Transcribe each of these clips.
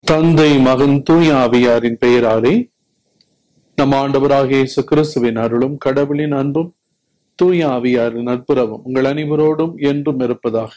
தந்தை மகன் தூய ஆவியாரின் பெயராலே நம் ஆண்டவராகிய இயேசு கிறிஸ்துவின் அருளும் கடவுளின் அன்பும் தூய ஆவியாரின் நட்புறவும் உங்கள் அனைவரோடும் என்றும் இருப்பதாக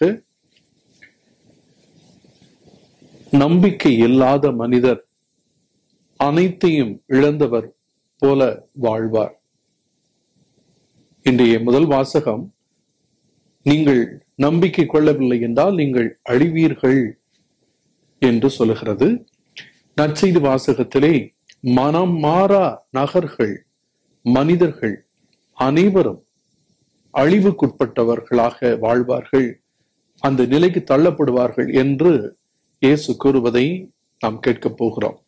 நம்பிக்கை இல்லாத மனிதர் அனைத்தையும் இழந்தவர் போல வாழ்வார் இன்றைய முதல் வாசகம் நீங்கள் நம்பிக்கை கொள்ளவில்லை என்றால் நீங்கள் அழிவீர்கள் என்று சொல்லுகிறது நற்செய்தி வாசகத்திலே மனம் மாறா நகர்கள் மனிதர்கள் அனைவரும் அழிவுக்குட்பட்டவர்களாக வாழ்வார்கள் அந்த நிலைக்கு தள்ளப்படுவார்கள் என்று இயேசு கூறுவதை நாம் கேட்கப் போகிறோம்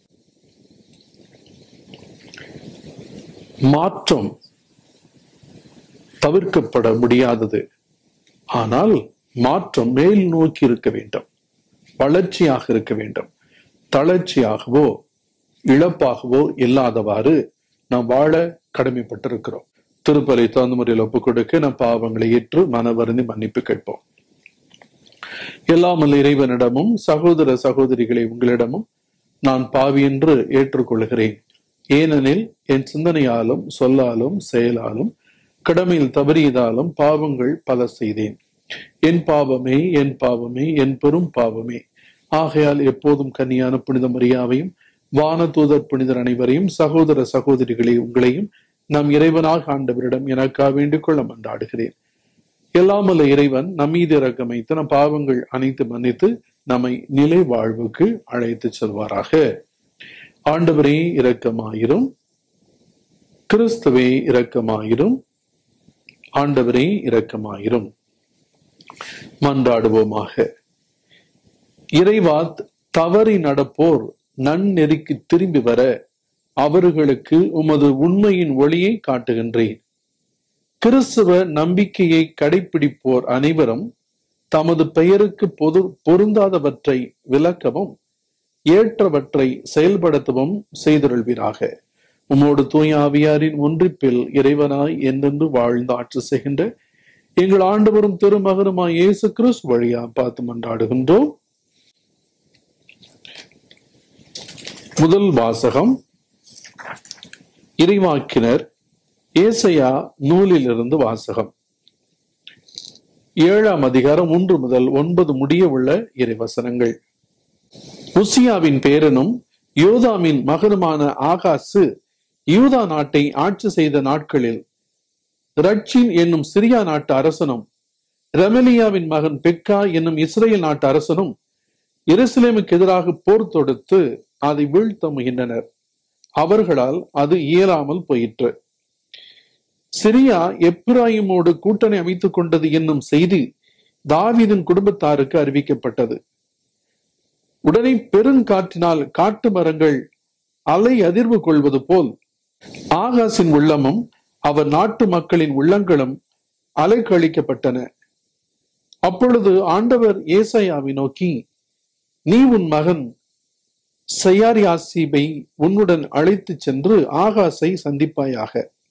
மாற்றம் தவிர்க்கப்பட முடியாதது ஆனால் மாற்றம் மேல் நோக்கி இருக்க வேண்டும் வளர்ச்சியாக இருக்க வேண்டும் தளர்ச்சியாகவோ இழப்பாகவோ இல்லாதவாறு நாம் வாழ கடமைப்பட்டிருக்கிறோம் திருப்பலை தகுந்த முறையில் ஒப்புக் கொடுக்க நம் பாவங்களை ஏற்று மன வருந்தி மன்னிப்பு கேட்போம் எல்லாமல் இறைவனிடமும் சகோதர சகோதரிகளை உங்களிடமும் நான் பாவி என்று ஏற்றுக்கொள்கிறேன் ஏனெனில் என் சிந்தனையாலும் சொல்லாலும் செயலாலும் கடமையில் தவறியதாலும் பாவங்கள் பல செய்தேன் என் பாவமே என் பாவமே என் பெரும் பாவமே ஆகையால் எப்போதும் கன்னியான புனித மரியாவையும் வான தூதர் புனிதர் அனைவரையும் சகோதர சகோதரிகளை உங்களையும் நம் இறைவனாக ஆண்டவரிடம் எனக்காக வேண்டிக் கொள்ள மன்றாடுகிறேன் எல்லாமல்ல இறைவன் நம் மீது இறக்கமைத்து நம் பாவங்கள் அனைத்து மன்னித்து நம்மை நிலை வாழ்வுக்கு அழைத்து செல்வாராக ஆண்டவரே இரக்கமாயிரும் கிறிஸ்துவே இரக்கமாயிரும் ஆண்டவரே இரக்கமாயிரும் மன்றாடுவோமாக இறைவா தவறி நடப்போர் நன்னெறிக்கு திரும்பி வர அவர்களுக்கு உமது உண்மையின் ஒளியை காட்டுகின்றேன் கிறிஸ்துவ நம்பிக்கையை கடைபிடிப்போர் அனைவரும் தமது பெயருக்கு பொது பொருந்தாதவற்றை விளக்கவும் ஏற்றவற்றை செயல்படுத்தவும் செய்தருள்வீராக உமோடு தூய ஆவியாரின் ஒன்றிப்பில் இறைவனாய் என்றென்று வாழ்ந்து ஆட்சி செய்கின்ற எங்கள் ஆண்டவரும் திருமகனுமாய் இயேசு கிறிஸ்து வழியா பார்த்து மன்றாடுகின்றோம் முதல் வாசகம் இறைவாக்கினர் ஏசையா நூலிலிருந்து வாசகம் ஏழாம் அதிகாரம் ஒன்று முதல் ஒன்பது முடிய உள்ள இறைவசனங்கள் உசியாவின் பேரனும் யோதாமின் மகனுமான ஆகாசு யூதா நாட்டை ஆட்சி செய்த நாட்களில் ரட்சின் என்னும் சிரியா நாட்டு அரசனும் ரெமலியாவின் மகன் பெக்கா என்னும் இஸ்ரேல் நாட்டு அரசனும் எருசலேமுக்கு எதிராக போர் தொடுத்து அதை வீழ்த்த முயன்றனர் அவர்களால் அது இயலாமல் போயிற்று சிரியா எப்ராயிமோடு கூட்டணி அமைத்துக் கொண்டது என்னும் செய்தி தாவீதின் குடும்பத்தாருக்கு அறிவிக்கப்பட்டது உடனே பெருங்காற்றினால் காட்டு மரங்கள் அலை அதிர்வு கொள்வது போல் ஆகாசின் உள்ளமும் அவர் நாட்டு மக்களின் உள்ளங்களும் அலைக்கழிக்கப்பட்டன அப்பொழுது ஆண்டவர் ஏசையாவை நோக்கி நீ உன் மகன் சையாரியாசிபை உன்னுடன் அழைத்து சென்று ஆகாசை சந்திப்பாயாக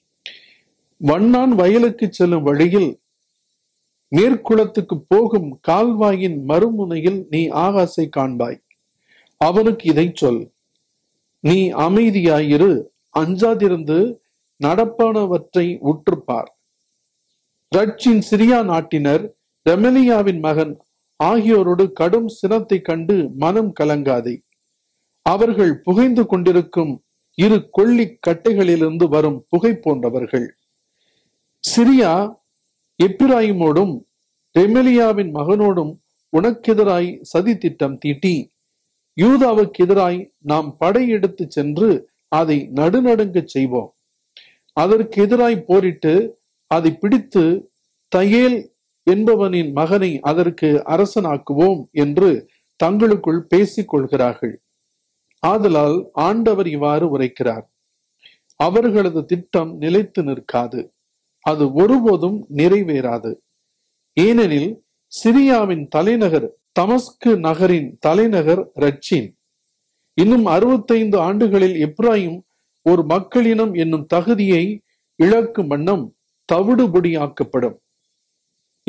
வண்ணான் வயலுக்கு செல்லும் வழியில் மேற்குளத்துக்கு போகும் கால்வாயின் மறுமுனையில் நீ ஆகாசை காண்பாய் அவனுக்கு இதை சொல் நீ அமைதியாயிரு அஞ்சாதிருந்து நடப்பானவற்றை உற்றுப்பார் ரட்சின் சிரியா நாட்டினர் ரெமலியாவின் மகன் ஆகியோரோடு கடும் சினத்தை கண்டு மனம் கலங்காதே அவர்கள் புகைந்து கொண்டிருக்கும் இரு கொள்ளி கட்டைகளிலிருந்து வரும் புகை போன்றவர்கள் சிரியா எப்பிராயிமோடும் ரெமலியாவின் மகனோடும் உனக்கெதிராய் சதி திட்டம் தீட்டி யூதாவுக்கு எதிராய் நாம் படையெடுத்து சென்று அதை நடுநடுங்க செய்வோம் அதற்கு எதிராய் போரிட்டு அதை பிடித்து தையேல் என்பவனின் மகனை அதற்கு அரசனாக்குவோம் என்று தங்களுக்குள் பேசிக் கொள்கிறார்கள் ஆதலால் ஆண்டவர் இவ்வாறு உரைக்கிறார் அவர்களது திட்டம் நிலைத்து நிற்காது அது ஒருபோதும் நிறைவேறாது ஏனெனில் சிரியாவின் தலைநகர் தமஸ்கு நகரின் தலைநகர் ரட்சின் இன்னும் அறுபத்தைந்து ஆண்டுகளில் எப்ராஹிம் ஒரு மக்களினம் என்னும் தகுதியை இழக்கும் வண்ணம் தவிடுபொடியாக்கப்படும்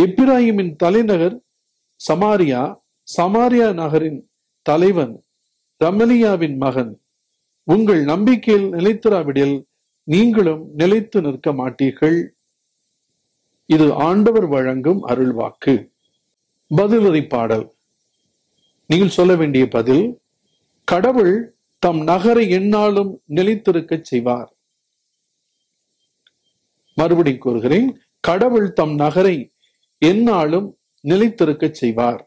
எப்பிராயிமின் தலைநகர் சமாரியா சமாரியா நகரின் தலைவன் ரமலியாவின் மகன் உங்கள் நம்பிக்கையில் நிலைத்திராவிடில் நீங்களும் நிலைத்து நிற்க மாட்டீர்கள் இது ஆண்டவர் வழங்கும் அருள்வாக்கு பதிலுரை பாடல் நீங்கள் சொல்ல வேண்டிய பதில் கடவுள் தம் நகரை எந்நாளும் நிலைத்திருக்கச் செய்வார் மறுபடி கூறுகிறேன் கடவுள் தம் நகரை எந்நாளும் நிலைத்திருக்கச் செய்வார்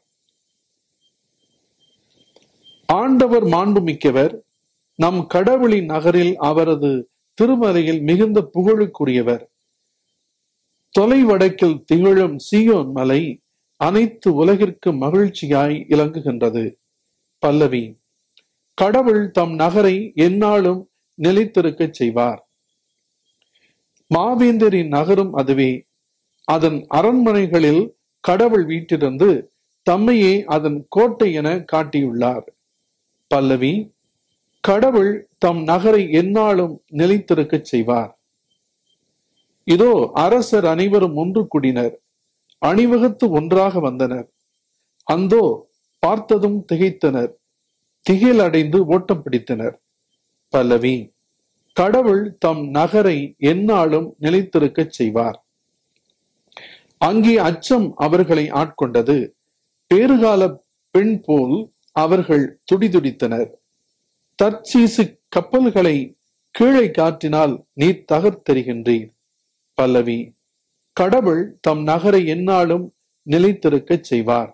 ஆண்டவர் மாண்புமிக்கவர் நம் கடவுளின் நகரில் அவரது திருமலையில் மிகுந்த புகழுக்குரியவர் தொலைவடக்கில் திகழும் சியோன் மலை அனைத்து உலகிற்கு மகிழ்ச்சியாய் இலங்குகின்றது பல்லவி கடவுள் தம் நகரை எந்நாளும் நிலைத்திருக்கச் செய்வார் மாவேந்தரின் நகரும் அதுவே அதன் அரண்மனைகளில் கடவுள் வீட்டிலிருந்து தம்மையே அதன் கோட்டை என காட்டியுள்ளார் பல்லவி கடவுள் தம் நகரை எந்நாளும் நிலைத்திருக்கச் செய்வார் இதோ அரசர் அனைவரும் ஒன்று கூடினர் அணிவகுத்து ஒன்றாக வந்தனர் அந்தோ பார்த்ததும் திகைத்தனர் திகில் அடைந்து ஓட்டம் பிடித்தனர் பல்லவி கடவுள் தம் நகரை எந்நாளும் நிலைத்திருக்கச் செய்வார் அங்கே அச்சம் அவர்களை ஆட்கொண்டது பேறுகால பெண் போல் அவர்கள் துடிதுடித்தனர் தற்சீசு கப்பல்களை கீழே காற்றினால் நீர் தகர்த்தெறிகின்றீர் பல்லவி கடவுள் தம் நகரை எந்நாளும் நிலைத்திருக்கச் செய்வார்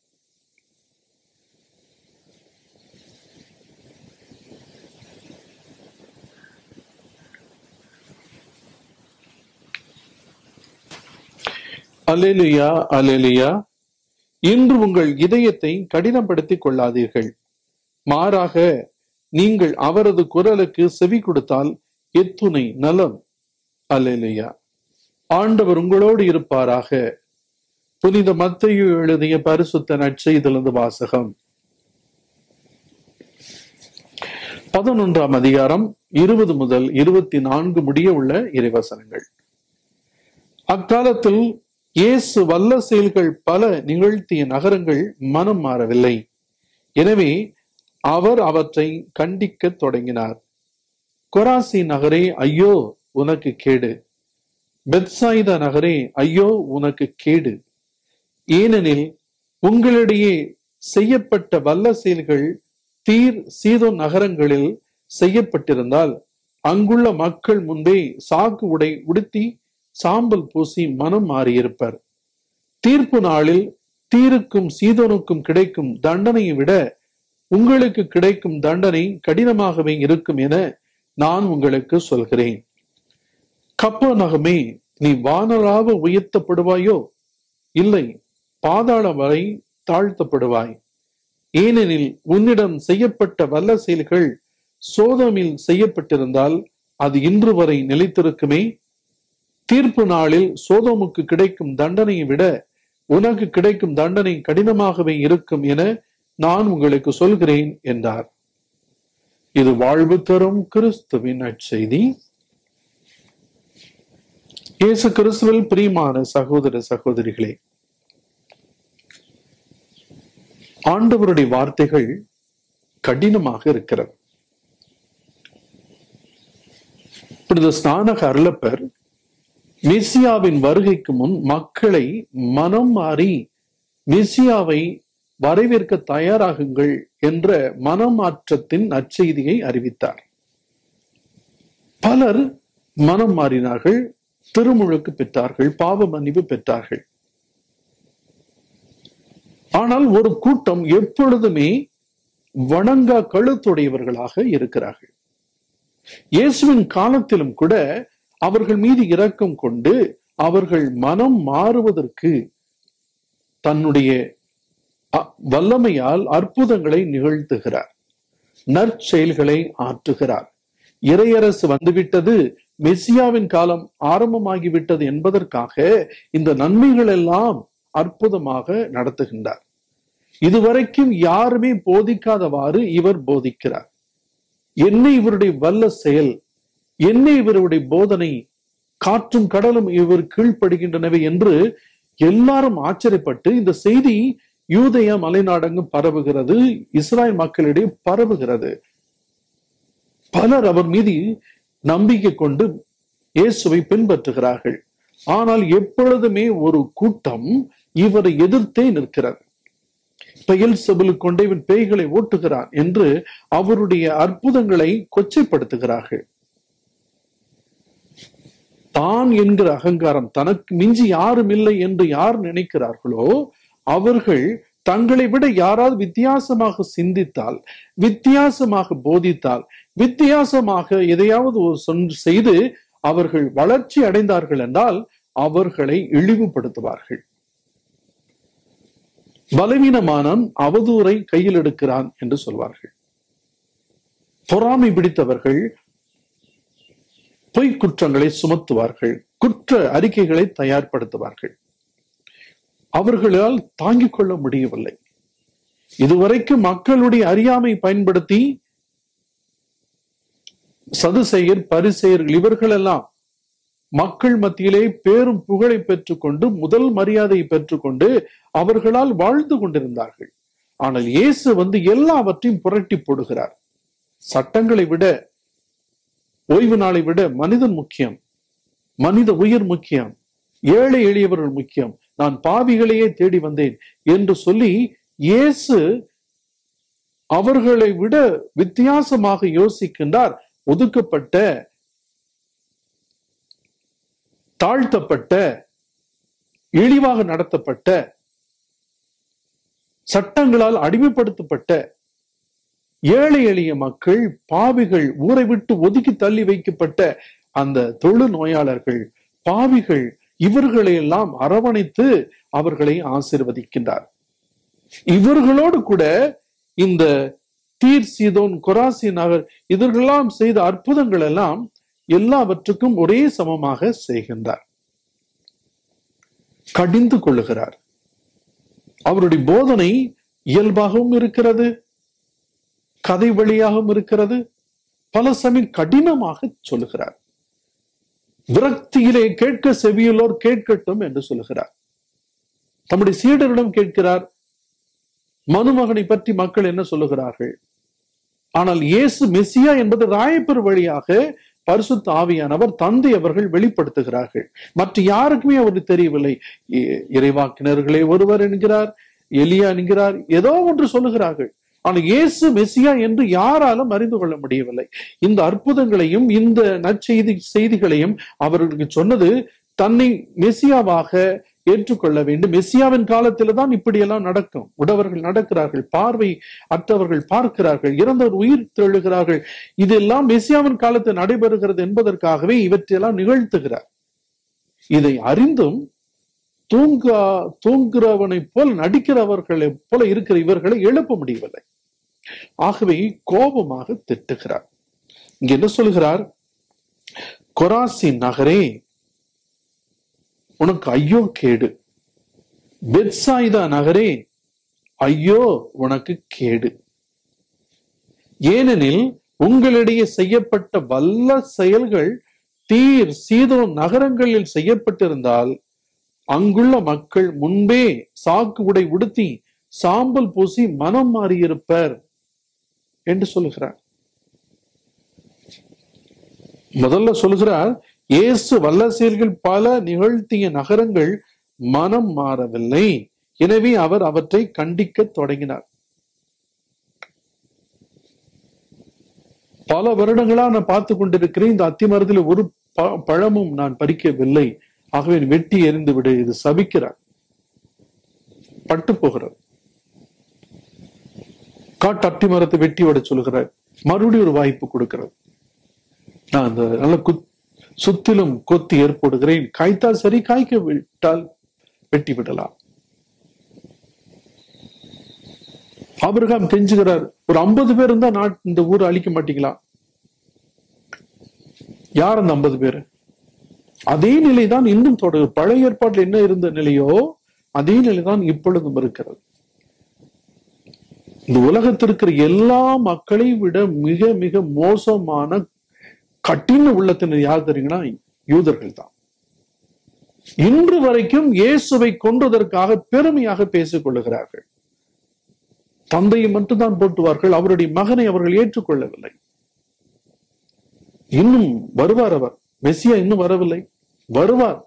அலேலுயா அலேலுயா இன்று உங்கள் இதயத்தை கடினப்படுத்திக் கொள்ளாதீர்கள் மாறாக நீங்கள் அவரது குரலுக்கு செவி கொடுத்தால் எத்துணை நலம் அல்லேலுயா ஆண்டவர் உங்களோடு இருப்பாராக புனித மத்தையு எழுதிய பரிசுத்த நற்செய்திலிருந்து வாசகம் பதினொன்றாம் அதிகாரம் இருபது முதல் இருபத்தி நான்கு முடிய உள்ள இறைவசனங்கள் அக்காலத்தில் இயேசு வல்ல செயல்கள் பல நிகழ்த்திய நகரங்கள் மனம் மாறவில்லை எனவே அவர் அவற்றை கண்டிக்க தொடங்கினார் கொராசி நகரே ஐயோ உனக்கு கேடு பெத்சாயிதா நகரே ஐயோ உனக்கு கேடு ஏனெனில் உங்களிடையே செய்யப்பட்ட வல்ல செயல்கள் தீர் சீதோ நகரங்களில் செய்யப்பட்டிருந்தால் அங்குள்ள மக்கள் முன்பே சாக்கு உடை உடுத்தி சாம்பல் பூசி மனம் மாறியிருப்பர் தீர்ப்பு நாளில் தீருக்கும் சீதோனுக்கும் கிடைக்கும் தண்டனையை விட உங்களுக்கு கிடைக்கும் தண்டனை கடினமாகவே இருக்கும் என நான் உங்களுக்கு சொல்கிறேன் கப்ப நகமே நீ வானலாக உயர்த்தப்படுவாயோ இல்லை பாதாள வரை தாழ்த்தப்படுவாய் ஏனெனில் உன்னிடம் செய்யப்பட்ட வல்ல செயல்கள் சோதமில் செய்யப்பட்டிருந்தால் அது இன்று வரை நிலைத்திருக்குமே தீர்ப்பு நாளில் சோதோமுக்கு கிடைக்கும் தண்டனையை விட உனக்கு கிடைக்கும் தண்டனை கடினமாகவே இருக்கும் என நான் உங்களுக்கு சொல்கிறேன் என்றார் இது வாழ்வு தரும் கிறிஸ்துவின் நற்செய்தி இயேசு கிறிஸ்துவில் பிரியமான சகோதர சகோதரிகளே ஆண்டவருடைய வார்த்தைகள் கடினமாக இருக்கிறது புனித ஸ்நானக அருளப்பர் மெசியாவின் வருகைக்கு முன் மக்களை மனம் மாறி மெசியாவை வரவேற்க தயாராகுங்கள் என்ற மனமாற்றத்தின் நற்செய்தியை அறிவித்தார் பலர் மனம் மாறினார்கள் திருமுழுக்கு பெற்றார்கள் பாவ மன்னிப்பு பெற்றார்கள் ஆனால் ஒரு கூட்டம் எப்பொழுதுமே வணங்கா கழுத்துடையவர்களாக இருக்கிறார்கள் இயேசுவின் காலத்திலும் கூட அவர்கள் மீது இரக்கம் கொண்டு அவர்கள் மனம் மாறுவதற்கு தன்னுடைய அ- வல்லமையால் அற்புதங்களை நிகழ்த்துகிறார் நற்செயல்களை ஆற்றுகிறார் இறையரசு வந்துவிட்டது மெசியாவின் காலம் ஆரம்பமாகிவிட்டது என்பதற்காக இந்த நன்மைகள் எல்லாம் அற்புதமாக நடத்துகின்றார் இதுவரைக்கும் யாருமே போதிக்காதவாறு இவர் போதிக்கிறார் என்ன இவருடைய வல்ல செயல் என்ன இவருடைய போதனை காற்றும் கடலும் இவர் கீழ்ப்படுகின்றனவே என்று எல்லாரும் ஆச்சரியப்பட்டு இந்த செய்தி யூதய மலைநாடெங்கும் பரவுகிறது இஸ்ராயல் மக்களிடையே பரவுகிறது பலர் அவர் மீது நம்பிக்கை கொண்டு இயேசுவை பின்பற்றுகிறார்கள் ஆனால் எப்பொழுதுமே ஒரு கூட்டம் இவரை எதிர்த்தே நிற்கிறது பெயல் செபலு கொண்டே இவன் பேய்களை ஓட்டுகிறான் என்று அவருடைய அற்புதங்களை கொச்சைப்படுத்துகிறார்கள் தான் என்கிற அகங்காரம் தனக்கு மிஞ்சி யாரும் இல்லை என்று யார் நினைக்கிறார்களோ அவர்கள் தங்களை விட யாராவது வித்தியாசமாக சிந்தித்தால் வித்தியாசமாக போதித்தால் வித்தியாசமாக எதையாவது ஒரு சொன்- செய்து அவர்கள் வளர்ச்சி அடைந்தார்கள் என்றால் அவர்களை இழிவுபடுத்துவார்கள் பலவீனமானன் அவதூறை கையில் எடுக்கிறான் என்று சொல்வார்கள் பொறாமை பிடித்தவர்கள் பொய்க் குற்றங்களை சுமத்துவார்கள் குற்ற அறிக்கைகளை தயார்படுத்துவார்கள் அவர்களால் தாங்கிக் கொள்ள முடியவில்லை இதுவரைக்கும் மக்களுடைய அறியாமை பயன்படுத்தி சதுசெயர் பரிசெயர்கள் இவர்கள் எல்லாம் மக்கள் மத்தியிலே பேரும் புகழை பெற்றுக்கொண்டு முதல் மரியாதையை பெற்றுக்கொண்டு அவர்களால் வாழ்ந்து கொண்டிருந்தார்கள் ஆனால் இயேசு வந்து எல்லாவற்றையும் புரட்டி போடுகிறார் சட்டங்களை விட ஓய்வு நாளை விட மனிதன் முக்கியம் மனித உயிர் முக்கியம் ஏழை எளியவர்கள் முக்கியம் நான் பாவிகளையே தேடி வந்தேன் என்று சொல்லி இயேசு அவர்களை விட வித்தியாசமாக யோசிக்கின்றார் ஒதுக்கப்பட்ட தாழ்த்தப்பட்ட இழிவாக நடத்தப்பட்ட சட்டங்களால் அடிமைப்படுத்தப்பட்ட ஏழை எளிய மக்கள் பாவிகள் ஊரை விட்டு ஒதுக்கி தள்ளி வைக்கப்பட்ட அந்த தொழு நோயாளர்கள் பாவிகள் இவர்களை எல்லாம் அரவணைத்து அவர்களை ஆசீர்வதிக்கின்றார் இவர்களோடு கூட இந்த தீர் சீதோன் கொராசி நகர் இதர்களெல்லாம் செய்த அற்புதங்கள் எல்லாம் எல்லாவற்றுக்கும் ஒரே சமமாக செய்கின்றார் கடிந்து கொள்ளுகிறார் அவருடைய போதனை இயல்பாகவும் இருக்கிறது கதை வழியாகவும் இருக்கிறது பல சமயம் கடினமாக சொல்லுகிறார் விரக்தியிலே கேட்க செவியுள்ளோர் கேட்கட்டும் என்று சொல்லுகிறார் தம்முடைய சீடரிடம் கேட்கிறார் மனுமகனை பற்றி மக்கள் என்ன சொல்லுகிறார்கள் ஆனால் இயேசு மெஸ்ஸியா என்பது ராயப்பர் வழியாக பரிசுத்த ஆவியானவர் தந்தை அவர்கள் வெளிப்படுத்துகிறார்கள் மற்ற யாருக்குமே அவருக்கு தெரியவில்லை இ- இறைவாக்கினர்களே ஒருவர் என்கிறார் எலியா என்கிறார் ஏதோ ஒன்று சொல்லுகிறார்கள் ஆனால் இயேசு மெஸ்ஸியா என்று யாராலும் அறிந்து கொள்ள முடியவில்லை இந்த அற்புதங்களையும் இந்த நற்செய்தி செய்திகளையும் அவர்களுக்கு சொன்னது தன்னை மெஸ்ஸியாவாக ஏற்றுக்கொள்ள வேண்டும் மெஸ்ஸியாவின் காலத்தில தான் இப்படியெல்லாம் நடக்கும் உடவர்கள் நடக்கிறார்கள் பார்வை அற்றவர்கள் பார்க்கிறார்கள் இறந்தவர் உயிர் தெழுகிறார்கள் இதெல்லாம் மெஸ்ஸியாவின் காலத்தில் நடைபெறுகிறது என்பதற்காகவே இவற்றையெல்லாம் நிகழ்த்துகிறார் இதை அறிந்தும் தூங்கா தூங்குறவனைப் போல் நடிக்கிறவர்களைப் போல இருக்கிற இவர்களை எழுப்ப முடியவில்லை ஆகவே கோபமாக திட்டுகிறார் இங்க என்ன சொல்கிறார் கொராசி நகரே உனக்கு ஐயோ கேடு பெத்சாயிதா நகரே ஐயோ உனக்கு கேடு ஏனெனில் உங்களிடையே செய்யப்பட்ட வல்ல செயல்கள் தீர் சீதோ நகரங்களில் செய்யப்பட்டிருந்தால் அங்குள்ள மக்கள் முன்பே சாக்கு உடை உடுத்தி சாம்பல் பூசி மனம் மாறியிருப்பர் என்று சொல்லுகிறார் முதல்ல சொல்லுகிறார் இயேசு வல்ல செயல்கள் பல நிகழ்த்திய நகரங்கள் மனம் மாறவில்லை எனவே அவர் அவற்றை கண்டிக்க தொடங்கினார் பல வருடங்களா நான் பார்த்து கொண்டிருக்கிறேன் இந்த அத்திமரத்தில் ஒரு ப- பழமும் நான் பறிக்கவில்லை ஆகவே நீ வெட்டி எறிந்து விடு இது சபிக்கிறார் பட்டு போகிறது காட்டு அத்தி மரத்தை வெட்டி விட சொல்கிறார் மறுபடியும் ஒரு வாய்ப்பு கொடுக்கிறது நான் அந்த நல்ல குத் சுத்திலும் கொத்தி ஏற்படுகிறேன் காய்த்தால் சரி காய்க்க விட்டால் வெட்டி விடலாம் ஆபிரகாம் கெஞ்சுகிறார் ஒரு ஐம்பது பேர் இருந்தா நாட் இந்த ஊரை அழிக்க மாட்டீங்களா யார் அந்த ஐம்பது பேர் அதே நிலைதான் இன்னும் தொடரு பழைய ஏற்பாட்டில் என்ன இருந்த நிலையோ அதே நிலைதான் இப்பொழுதும் இருக்கிறது இந்த உலகத்தில் இருக்கிற எல்லா மக்களையும் விட மிக மிக மோசமான கட்டின உள்ளத்தினர் யார் தெரியுங்கன்னா யூதர்கள் தான் இன்று வரைக்கும் இயேசுவை கொன்றதற்காக பெருமையாக பேசிக் கொள்ளுகிறார்கள் தந்தையை மட்டும்தான் போட்டுவார்கள் அவருடைய மகனை அவர்கள் ஏற்றுக்கொள்ளவில்லை இன்னும் வருவார் அவர் மெஸ்ஸியா இன்னும் வரவில்லை வருவார்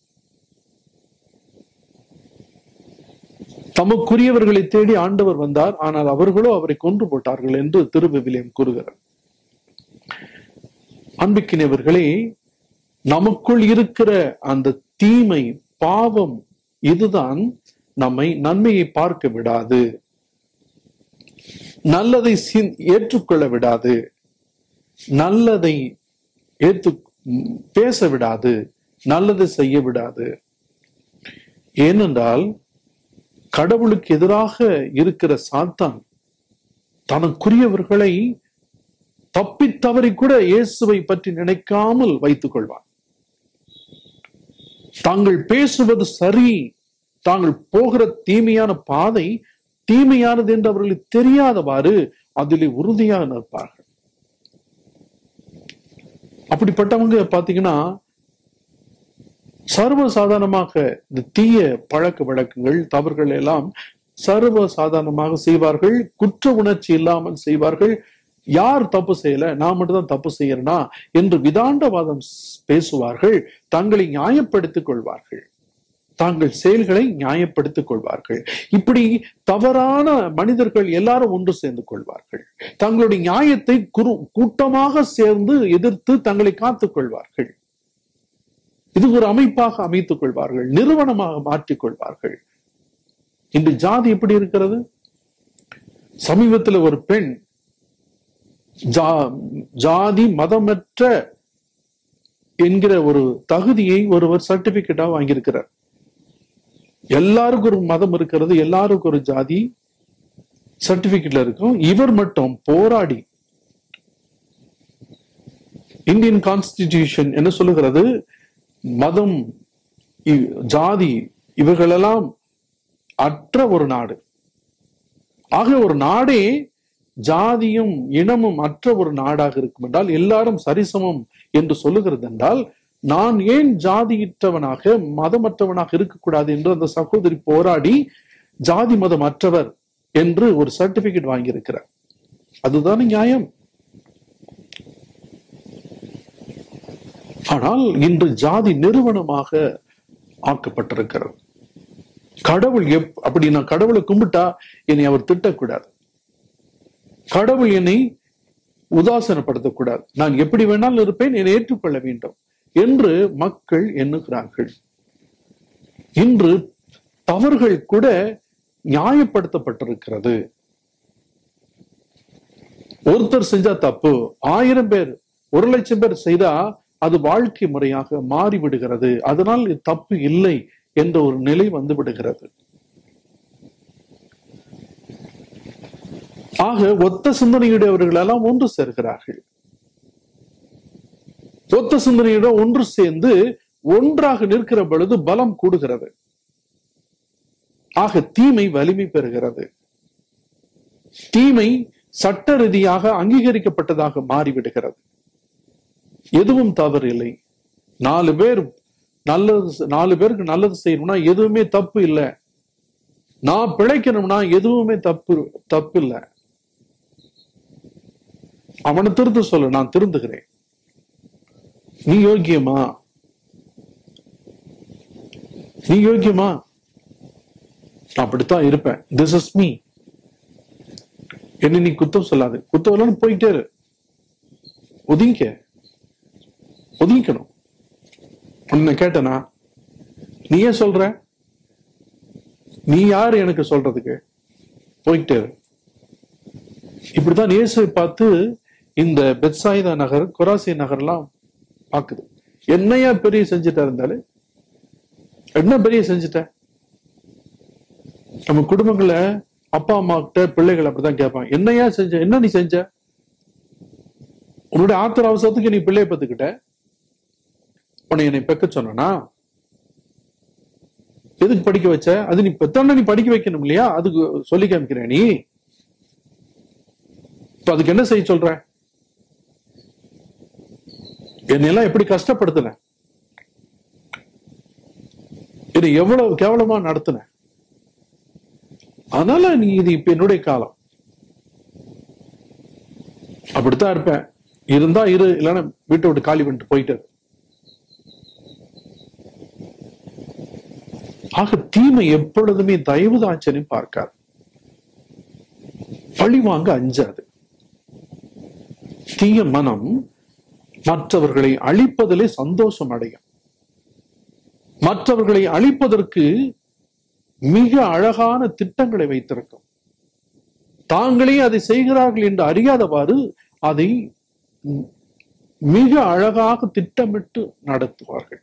தமக்குரியவர்களை தேடி ஆண்டவர் வந்தார் ஆனால் அவர்களோ அவரை கொன்று போட்டார்கள் என்று திருவிவிலியம் கூறுகிறார் அன்பிக்கினவர்களே நமக்குள் இருக்கிற அந்த தீமை பாவம் இதுதான் நம்மை நன்மையை பார்க்க விடாது நல்லதை சிந்- ஏற்றுக்கொள்ள விடாது நல்லதை ஏத்து ம், பேச விடாது நல்லதை செய்ய விடாது ஏனென்றால் கடவுளுக்கு எதிராக இருக்கிற சாத்தான் தனக்குரியவர்களை தப்பித் தவறி கூட இயேசுவை பற்றி நினைக்காமல் வைத்துக் கொள்வான் தாங்கள் பேசுவது சரி தாங்கள் போகிற தீமையான பாதை தீமையானது என்று அவர்களுக்கு தெரியாதவாறு அதிலே உறுதியாக நிற்பார்கள் அப்படிப்பட்டவங்க பாத்தீங்கன்னா சர்வ சாதாரணமாக இந்த தீய பழக்க வழக்கங்கள் தவறுகள் எல்லாம் சர்வ சாதாரணமாக செய்வார்கள் குற்ற உணர்ச்சி இல்லாமல் செய்வார்கள் யார் தப்பு செய்யல நான் மட்டும் தான் தப்பு செய்யறேனா என்று விதாண்டவாதம் ஸ்- பேசுவார்கள் தங்களை நியாயப்படுத்திக் கொள்வார்கள் தாங்கள் செயல்களை நியாயப்படுத்திக் கொள்வார்கள் இப்படி தவறான மனிதர்கள் எல்லாரும் ஒன்று சேர்ந்து கொள்வார்கள் தங்களுடைய நியாயத்தை குரு கூட்டமாக சேர்ந்து எதிர்த்து தங்களை காத்துக் கொள்வார்கள் இது ஒரு அமைப்பாக அமைத்துக் கொள்வார்கள் நிறுவனமாக மாற்றிக் கொள்வார்கள் இன்று ஜாதி எப்படி இருக்கிறது சமீபத்தில் ஒரு பெண் ஜா- ஜாதி மதமற்ற என்கிற ஒரு தகுதியை ஒருவர் சர்டிபிகேட்டா வாங்கியிருக்கிறார் எல்லாருக்கும் ஒரு மதம் இருக்கிறது எல்லாருக்கும் ஒரு ஜாதி சர்டிபிகேட்ல இருக்கும் இவர் மட்டும் போராடி இந்தியன் கான்ஸ்டிடியூஷன் என்ன சொல்லுகிறது மதம் இ- ஜாதி இவர்களெல்லாம் அற்ற ஒரு நாடு ஆக ஒரு நாடே ஜாதியும் இனமும் அற்ற ஒரு நாடாக இருக்கும் என்றால் எல்லாரும் சரிசமம் என்று சொல்லுகிறது என்றால் நான் ஏன் ஜாதியற்றவனாக மதமற்றவனாக இருக்கக்கூடாது என்று அந்த சகோதரி போராடி ஜாதி மதம் அற்றவர் என்று ஒரு சர்டிபிகேட் வாங்கியிருக்கிறார் அதுதானே நியாயம் ஆனால் இன்று ஜாதி நிறுவனமாக ஆக்கப்பட்டிருக்கிறது கடவுள் எப் அப்படி நான் கடவுளை கும்பிட்டா என்னை அவர் திட்டக்கூடாது கடவுள் என்னை உதாசனப்படுத்தக்கூடாது நான் எப்படி வேணாலும் இருப்பேன் என்னை ஏற்றுக்கொள்ள வேண்டும் என்று மக்கள் எண்ணுகிறார்கள் இன்று தவறுகள் கூட நியாயப்படுத்தப்பட்டிருக்கிறது ஒருத்தர் செஞ்சா தப்பு ஆயிரம் பேர் ஒரு லட்சம் பேர் செய்தா அது வாழ்க்கை முறையாக மாறி விடுகிறது அதனால் இது தப்பு இல்லை என்ற ஒரு நிலை வந்து விடுகிறது ஆக ஒத்த சிந்தனையுடையவர்கள் எல்லாம் ஒன்று சேர்கிறார்கள் ஒத்த சிந்தனையுடன் ஒன்று சேர்ந்து ஒன்றாக நிற்கிற பொழுது பலம் கூடுகிறது ஆக தீமை வலிமை பெறுகிறது தீமை சட்ட ரீதியாக அங்கீகரிக்கப்பட்டதாக மாறிவிடுகிறது எதுவும் தவறு இல்லை நாலு பேர் நல்லது செ- நாலு பேருக்கு நல்லது செய்யணும்னா எதுவுமே தப்பு இல்லை நான் பிழைக்கணும்னா எதுவுமே தப்பு தப்பு இல்லை அவனை திருத்த சொல்லு நான் திருந்துகிறேன் நீ யோக்கியமா நீ யோக்கியமா நான் அப்படித்தான் இருப்பேன் திஸ் இஸ் மீ என்ன நீ குத்தம் சொல்லாது குத்தம் இல்லைன்னு போயிட்டே இரு ஒதுங்கிக்க ஒதுங்கிக்கணும் உன்னை கேட்டனா நீ ஏன் சொல்ற நீ யாரு எனக்கு சொல்றதுக்கு போயிட்டே இரு இப்படிதான் இயேசுவை பார்த்து இந்த பெத்சாயிதா நகர் கொராசி நகர்லாம் பாக்குது என்னையா பெரிய செஞ்சுட்டா இருந்தாலும் என்ன பெரிய செஞ்சுட்ட நம்ம குடும்பங்கள அப்பா அம்மா கிட்ட பிள்ளைகள் அப்படிதான் கேட்பாங்க என்னையா செஞ்ச என்ன நீ செஞ்ச உன்னுடைய ஆத்திர அவசரத்துக்கு நீ பிள்ளைய பத்துக்கிட்ட உன்னை என்னை பெக்க சொன்னா எதுக்கு படிக்க வச்ச அது நீ பெத்தோன்னா நீ படிக்க வைக்கணும் இல்லையா அதுக்கு சொல்லி காமிக்கிற நீ இப்ப அதுக்கு என்ன செய்ய சொல்ற என்னெல்லாம் எப்படி கஷ்டப்படுத்தின இது எவ்வளவு கேவலமா நடத்தின அதனால நீ இது இப்ப என்னுடைய காலம் அப்படித்தான் இருப்பேன் இருந்தா இரு இல்லைன்னா வீட்டை விட்டு காலி பண்ணிட்டு போயிட்டு ஆக தீமை எப்பொழுதுமே தயவு தாட்சனையும் பார்க்காது பழி வாங்க அஞ்சாது தீய மனம் மற்றவர்களை அழிப்பதிலே சந்தோஷம் அடையும் மற்றவர்களை அழிப்பதற்கு மிக அழகான திட்டங்களை வைத்திருக்கும் தாங்களே அதை செய்கிறார்கள் என்று அறியாதவாறு அதை மிக அழகாக திட்டமிட்டு நடத்துவார்கள்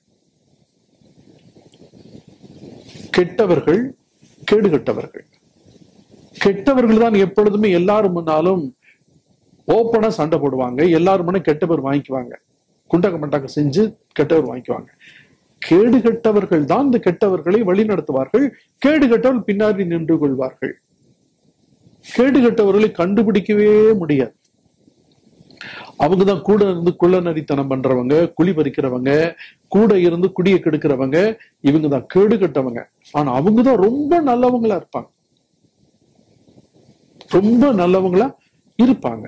கெட்டவர்கள் கேடு கெட்டவர்கள் கெட்டவர்கள் தான் எப்பொழுதுமே எல்லாரும் முன்னாலும் ஓப்பனா சண்டை போடுவாங்க எல்லாரும் முன்ன கெட்ட பேர் வாங்கிக்குவாங்க குண்டக்க மண்டக்க செஞ்சு கெட்டவர் வாங்கிக்குவாங்க கேடு கெட்டவர்கள் தான் இந்த கெட்டவர்களை வழி நடத்துவார்கள் கேடு கெட்டவர்கள் பின்னாடி நின்று கொள்வார்கள் கேடு கெட்டவர்களை கண்டுபிடிக்கவே முடியாது அவங்க தான் கூட இருந்து குள்ளநரித்தனம் பண்றவங்க குழி பறிக்கிறவங்க கூட இருந்து குடியை கெடுக்கிறவங்க இவங்க தான் கேடு கட்டவங்க ஆனா அவங்க தான் ரொம்ப நல்லவங்களா இருப்பாங்க ரொம்ப நல்லவங்களா இருப்பாங்க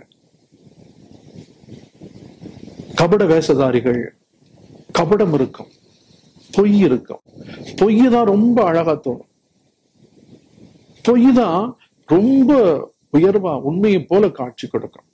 கபட வேஷதாரிகள் கபடம் இருக்கும் பொய் இருக்கும் பொய் தான் ரொம்ப அழகா தோணும் பொய் தான் ரொம்ப உயர்வா உண்மையை போல காட்சி கொடுக்கும்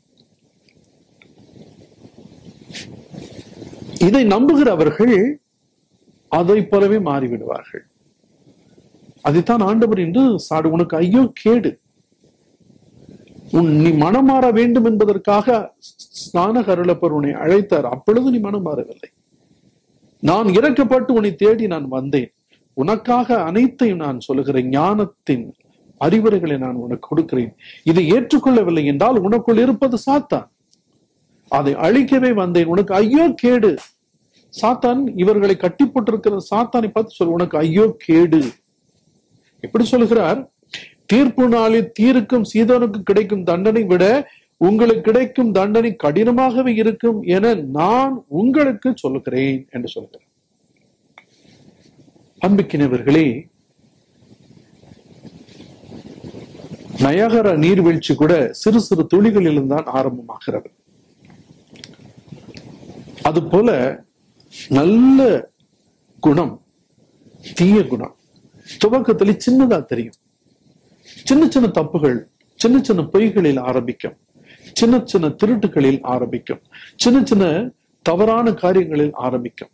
இதை நம்புகிறவர்கள் அதை போலவே மாறிவிடுவார்கள் அதைத்தான் ஆண்டவர் என்று சாடு உனக்கு ஐயோ கேடு உன் நீ மனம் மாற வேண்டும் என்பதற்காக ஸ்நான கருளப்பர் உன்னை அழைத்தார் அப்பொழுது நீ மனம் மாறவில்லை நான் இறக்கப்பட்டு உன்னை தேடி நான் வந்தேன் உனக்காக அனைத்தையும் நான் சொல்லுகிறேன் ஞானத்தின் அறிவுரைகளை நான் உனக்கு கொடுக்கிறேன் இதை ஏற்றுக்கொள்ளவில்லை என்றால் உனக்குள் இருப்பது சாத்தான் அதை அழிக்கவே வந்தேன் உனக்கு ஐயோ கேடு சாத்தான் இவர்களை கட்டி போட்டிருக்கிற சாத்தானை பார்த்து சொல் உனக்கு ஐயோ கேடு எப்படி சொல்லுகிறார் தீர்ப்பு நாளில் தீருக்கும் சீதனுக்கு கிடைக்கும் தண்டனை விட உங்களுக்கு கிடைக்கும் தண்டனை கடினமாகவே இருக்கும் என நான் உங்களுக்கு சொல்லுகிறேன் என்று சொல்கிறார் அன்புக்கினவர்களே நயகர நீர்வீழ்ச்சி கூட சிறு சிறு துளிகளிலும் தான் ஆரம்பமாகிறது அது போல நல்ல குணம் தீய குணம் துவக்கத்துல சின்னதா தெரியும் சின்ன சின்ன தப்புகள் சின்ன சின்ன பொய்களில் ஆரம்பிக்கும் சின்ன சின்ன திருட்டுகளில் ஆரம்பிக்கும் சின்ன சின்ன தவறான காரியங்களில் ஆரம்பிக்கும்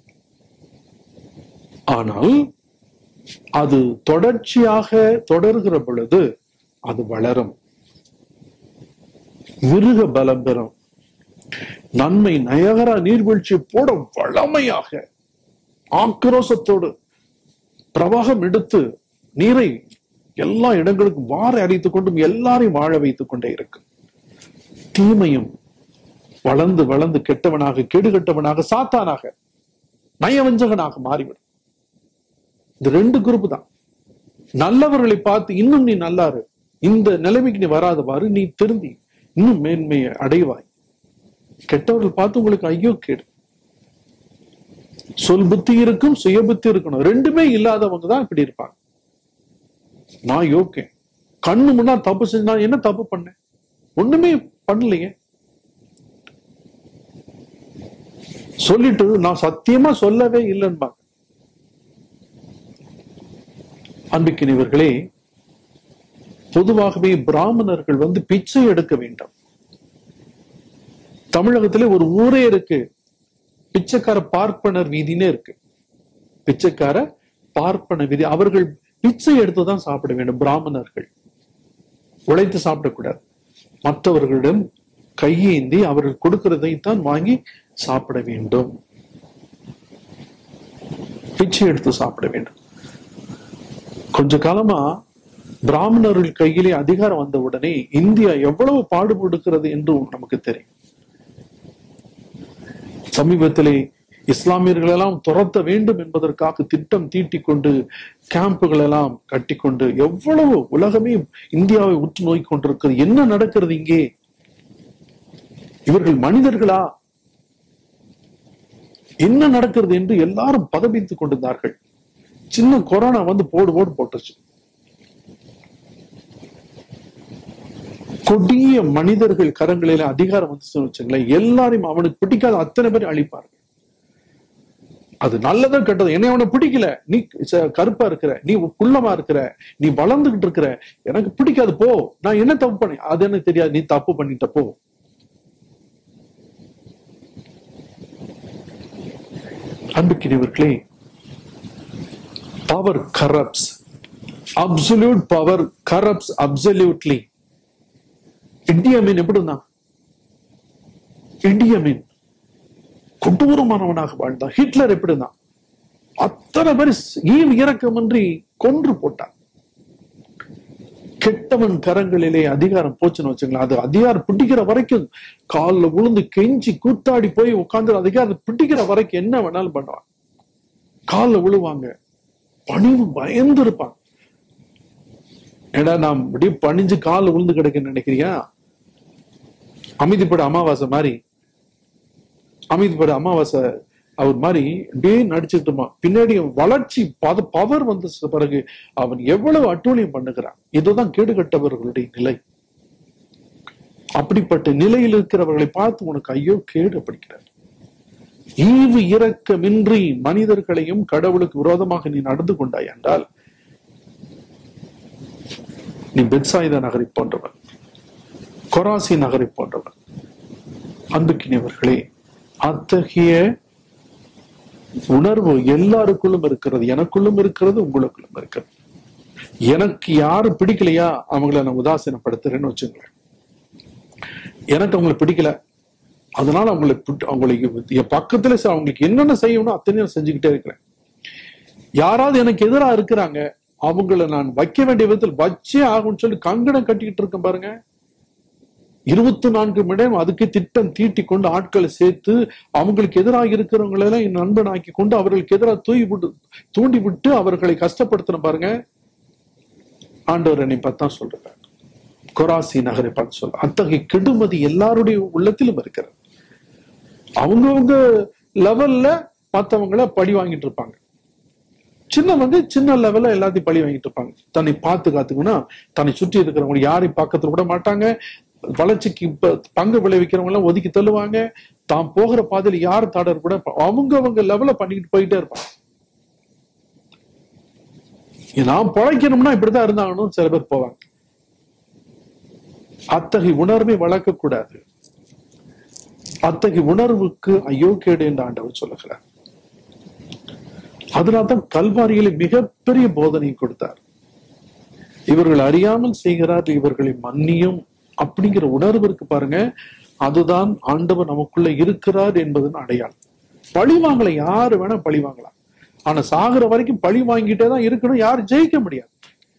ஆனால் அது தொடர்ச்சியாக தொடர்கிற பொழுது அது வளரும் மிருக பலம் பெறும் நன்மை நயகரா நீர்வீழ்ச்சி போட வளமையாக ஆக்ரோசத்தோடு பிரவாகம் எடுத்து நீரை எல்லா இடங்களுக்கும் வார அடித்துக் கொண்டும் எல்லாரையும் வாழ வைத்துக் கொண்டே இருக்கும் தீமையும் வளர்ந்து வளர்ந்து கெட்டவனாக கெடுகட்டவனாக சாத்தானாக நயவஞ்சகனாக மாறிவிடும் இந்த ரெண்டு குரூப் தான் நல்லவர்களை பார்த்து இன்னும் நீ நல்லாரு இந்த நிலைமைக்கு நீ வராதவாறு நீ திருந்தி இன்னும் மேன்மையை அடைவாய் கெட்டவர்கள் பார்த்து உங்களுக்கு ஐயோ கேடு சொல் புத்தி இருக்கும் சுய புத்தி இருக்கணும் ரெண்டுமே இல்லாதவங்க தான் இப்படி இருப்பாங்க நான் யோக்கே கண்ணு முன்னா தப்பு செஞ்சா என்ன தப்பு பண்ணேன் ஒண்ணுமே பண்ணலையே சொல்லிட்டு நான் சத்தியமா சொல்லவே இல்லைன்பாங்க அன்பிக்கினவர்களே பொதுவாகவே பிராமணர்கள் வந்து பிச்சை எடுக்க வேண்டும் தமிழகத்திலே ஒரு ஊரே இருக்கு பிச்சைக்கார பார்ப்பனர் வீதினே இருக்கு பிச்சைக்கார பார்ப்பன வீதி அவர்கள் பிச்சை எடுத்துதான் சாப்பிட வேண்டும் பிராமணர்கள் உழைத்து சாப்பிடக்கூடாது மற்றவர்களிடம் கையேந்தி அவர்கள் கொடுக்கிறதை தான் வாங்கி சாப்பிட வேண்டும் பிச்சை எடுத்து சாப்பிட வேண்டும் கொஞ்ச காலமா பிராமணர்கள் கையிலே அதிகாரம் வந்த உடனே இந்தியா எவ்வளவு பாடுபடுகிறது என்று நமக்கு தெரியும் சமீபத்திலே இஸ்லாமியர்கள் எல்லாம் துரத்த வேண்டும் என்பதற்காக திட்டம் தீட்டிக் கொண்டு கேம்புகள் எல்லாம் கட்டிக்கொண்டு எவ்வளவு உலகமே இந்தியாவை உற்று நோய் கொண்டிருக்கிறது என்ன நடக்கிறது இங்கே இவர்கள் மனிதர்களா என்ன நடக்கிறது என்று எல்லாரும் பதவித்துக் கொண்டிருந்தார்கள் சின்ன கொரோனா வந்து போடு போடு போட்டுச்சு கொடிய மனிதர்கள் கரங்களில அதிகாரம் வந்து வச்சுங்களேன் எல்லாரையும் அவனுக்கு பிடிக்காத அத்தனை பேர் அழிப்பார்கள் அது நல்லதோ கெட்டதோ என்னை அவனை பிடிக்கல நீ ச- கருப்பா இருக்கிற நீ குள்ளமா இருக்கிற நீ வளர்ந்துகிட்டு இருக்கிற எனக்கு பிடிக்காது போ நான் என்ன தப்பு பண்ணேன் அது எனக்கு தெரியாது நீ தப்பு பண்ணிட்ட போ அன்புக்கினியவர்களே power corrupts absolute power corrupts absolutely இந்திய மீன் எப்படி இருந்தான் இந்திய மீன் கொடூரமானவனாக வாழ்ந்தான் ஹிட்லர் எப்படி இருந்தான் அத்தனை பேர் ஈவு இறக்கமின்றி கொன்று போட்டான் கெட்டவன் கரங்களிலே அதிகாரம் போச்சுன்னு வச்சுங்களேன் அது அதிகாரம் பிடிக்கிற வரைக்கும் காலில் விழுந்து கெஞ்சி கூத்தாடி போய் உட்கார்ந்து அதிகாரம் பிடிக்கிற வரைக்கும் என்ன வேணாலும் பண்ணுவான் காலில் விழுவாங்க பணிவு பயந்து இருப்பான் ஏடா நான் அப்படியே பணிஞ்சு காலில் விழுந்து கிடக்குன்னு நினைக்கிறியா அமைதிப்பட அமாவாசை மாதிரி அமைதிப்பட அமாவாசை அவர் மாதிரி அப்படியே நடிச்சுட்டுமா பின்னாடி வளர்ச்சி பத பவர் வந்த பிறகு அவன் எவ்வளவு அட்டூழியம் பண்ணுகிறான் இதுதான் கேடுகட்டவர்களுடைய நிலை அப்படிப்பட்ட நிலையில் இருக்கிறவர்களை பார்த்து உனக்கு ஐயோ கேடு படிக்கிறார் ஈவு இரக்கமின்றி மனிதர்களையும் கடவுளுக்கு விரோதமாக நீ நடந்து கொண்டாய் என்றால் நீ பெட்சாயுத நகரை போன்றவன் கொராசி நகரை போன்றவன் அன்புக்கினியவர்களே அத்தகைய உணர்வு எல்லாருக்குள்ளும் இருக்கிறது எனக்குள்ளும் இருக்கிறது உங்களுக்குள்ளும் இருக்கிறது எனக்கு யாரு பிடிக்கலையா அவங்கள நான் உதாசீனப்படுத்துறேன்னு வச்சுங்களேன் எனக்கு அவங்களை பிடிக்கல அதனால அவங்களுக்கு பிடி- அவங்களுக்கு என் பக்கத்துல ச- அவங்களுக்கு என்னென்ன செய்யணும் அத்தனையும் செஞ்சுக்கிட்டே இருக்கிறேன் யாராவது எனக்கு எதிரா இருக்கிறாங்க அவங்கள நான் வைக்க வேண்டிய விதத்தில் வச்சே ஆகும்னு சொல்லி கங்கணம் கட்டிக்கிட்டு இருக்கேன் பாருங்க இருபத்தி நான்கு மணி நேரம் அதுக்கு திட்டம் தீட்டி கொண்டு ஆட்களை சேர்த்து அவங்களுக்கு எதிராக இருக்கிறவங்களை எல்லாம் என் நண்பனாக்கி கொண்டு அவர்களுக்கு எதிராக தூய் விட்டு தூண்டி விட்டு அவர்களை கஷ்டப்படுத்தின பாருங்க ஆண்டவர் என்னை பார்த்தா சொல்றாரு கொராசி நகரை பார்த்து சொல்ற அத்தகைய கெடுமதி எல்லாருடைய உள்ளத்திலும் இருக்கிறது அவங்கவங்க லெவல்ல மத்தவங்கள பழி வாங்கிட்டு இருப்பாங்க சின்னவங்க சின்ன லெவல்ல எல்லாத்தையும் பழி வாங்கிட்டு இருப்பாங்க தன்னை பார்த்து காத்துக்கணும்னா தன்னை சுற்றி இருக்கிறவங்க யாரையும் பக்கத்துல விட மாட்டாங்க வளர்ச்சிக்கு இப்ப பங்கு விளைவிக்கிறவங்க எல்லாம் ஒதுக்கி தள்ளுவாங்க தான் போகிற பாதையில யார் தாடர் கூட அவங்க அவங்க லெவல பண்ணிக்கிட்டு போயிட்டே இருப்பாங்க நான் பொழைக்கணும்னா இப்படிதான் இருந்தாங்கன்னு சில பேர் போவாங்க அத்தகைய உணர்வை வளர்க்கக்கூடாது அத்தகைய உணர்வுக்கு ஐயோ கேடு என்று ஆண்டவர் சொல்லுகிறார் அதனால்தான் கல்வாரியில மிகப்பெரிய போதனை கொடுத்தார் இவர்கள் அறியாமல் செய்கிறார் இவர்களை மன்னியும் அப்படிங்கிற உணர்வு இருக்கு பாருங்க அதுதான் ஆண்டவர் நமக்குள்ள இருக்கிறார் என்பதன் அடையாளம் பழி வாங்கல யாரு வேணா பழி வாங்கலாம் ஆனா சாகுற வரைக்கும் பழி வாங்கிட்டே தான் இருக்கணும் யாரும் ஜெயிக்க முடியாது